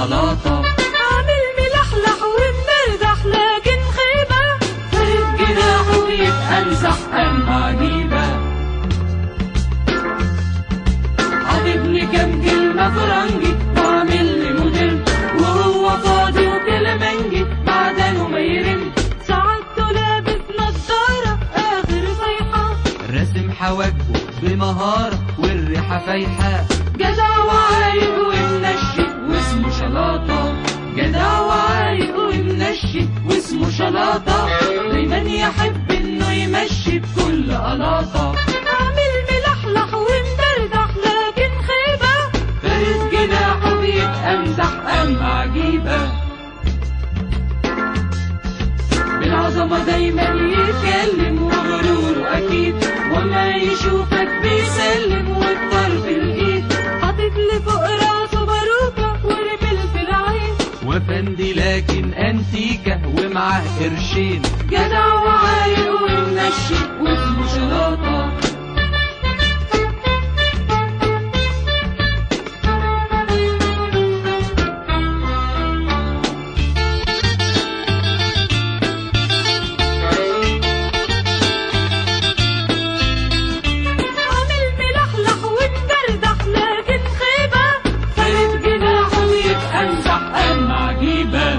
شلاطة عامل ملحلح ومردح لكن خيبة فرد جناحه ويبقى مزح أما عجيبة حاطبني كام كلمة فرنجي وعامل لي موديل وهو فاضي وكلامنجي معدنه ما يرن سعادته لابس نضارة آخر صيحة راسم حواجبه بمهارة والريحة فايحة جدع وعايق ومنشي واسمه شلاطة جدع وعايق ومنشي واسمه شلاطة دايما يحب انه يمشي بكل قلاطة عامل ملحلح ومدردح لكن خيبة فارد جناحه بيبقى مزح أما عجيبة بالعظمة دايما يتكلم وغروره أكيد وما يشوفك بيسلم والضرب الإيد حاطط لي فوق راسه باروكة ورمل في العين وفندي لكن أنتيكة ومعاه قرشين جدع وعايق ومنشي واسمه شلاطة عامل ملحلح ومدردح لكن خيبة فارد جناحه ويبقى مزح أما عجيبة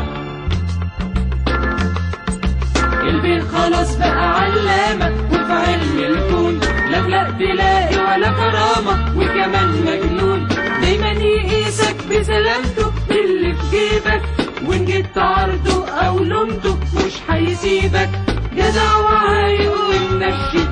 البيت خلاص بقى علامة وفي علم الكون لا بلا تلاقي ولا كرامة وكمان مجنون دايما يقيسك بسلامته باللي في جيبك وإن جيت تعرضه أو لومته مش هيسيبك جدع وعايق ومنشي